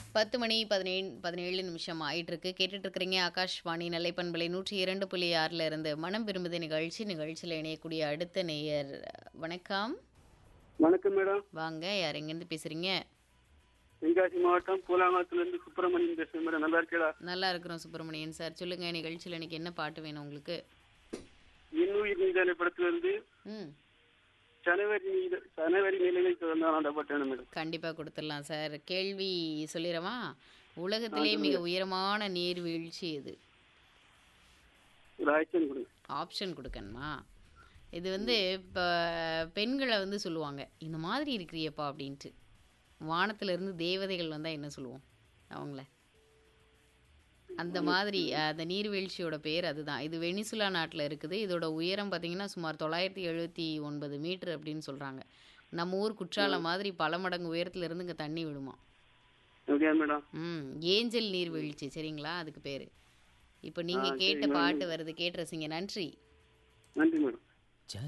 பத்து மணி பதினேழு பதினேழு நிமிஷம் ஆயிட்டு இருக்கு கேட்டுட்டு இருக்கிறீங்க ஆகாஷ்வாணி நெல்லைப்பண்பலை நூற்றி இரண்டு புள்ளி ஆறுல இருந்து மனம் விரும்புது நிகழ்ச்சி நிகழ்ச்சியில் இணையக்கூடிய அடுத்த நேயர் வணக்கம் வணக்கம் மேடம் வாங்க யார் எங்கேருந்து பேசுறீங்க தென்காசி மாவட்டம் பூலாங்குளத்துல இருந்து சுப்பிரமணியன் பேசுறேன் மேடம் நல்லா இருக்கேடா நல்லா இருக்கிறோம் சுப்பிரமணியன் சார் சொல்லுங்க நிகழ்ச்சியில் இன்னைக்கு என்ன பாட்டு வேணும் உங்களுக்கு இன்னுயிர் நீதான படத்துல இருந்து ம் ஜனவரி நீத ஜனவரி நிலையில் திறந்தான் அந்த பாட்டு மேடம் கண்டிப்பாக கொடுத்துடலாம் சார் கேள்வி சொல்லிடவா உலகத்திலே மிக உயரமான நீர்வீழ்ச்சி இது ஒரு ஆக்ஷன் கொடுங்க ஆப்ஷன் கொடுக்கணுமா இது வந்து இப்போ பெண்களை வந்து சொல்லுவாங்க இந்த மாதிரி இருக்கிறியப்பா அப்படின்ட்டு வானத்துல இருந்து தேவதைகள் வந்தால் என்ன சொல்லுவோம் அவங்கள அந்த மாதிரி அந்த நீர்வீழ்ச்சியோட பேர் அதுதான் இது வெனிசுலா நாட்டில் இருக்குது இதோட உயரம் பார்த்தீங்கன்னா சுமார் தொள்ளாயிரத்தி எழுபத்தி ஒன்பது மீட்டர் அப்படின்னு சொல்கிறாங்க நம்ம ஊர் குற்றாலம் மாதிரி பல மடங்கு உயரத்துல இருந்து இங்கே தண்ணி விடுமா அப்படியா மேடம் ம் ஏஞ்சல் நீர்வீழ்ச்சி சரிங்களா அதுக்கு பேர் இப்போ நீங்கள் ஆ, கேட்ட சரி, பாட்டு வருது கேட்டு ரசிங்க நன்றி நன்றி மேடம்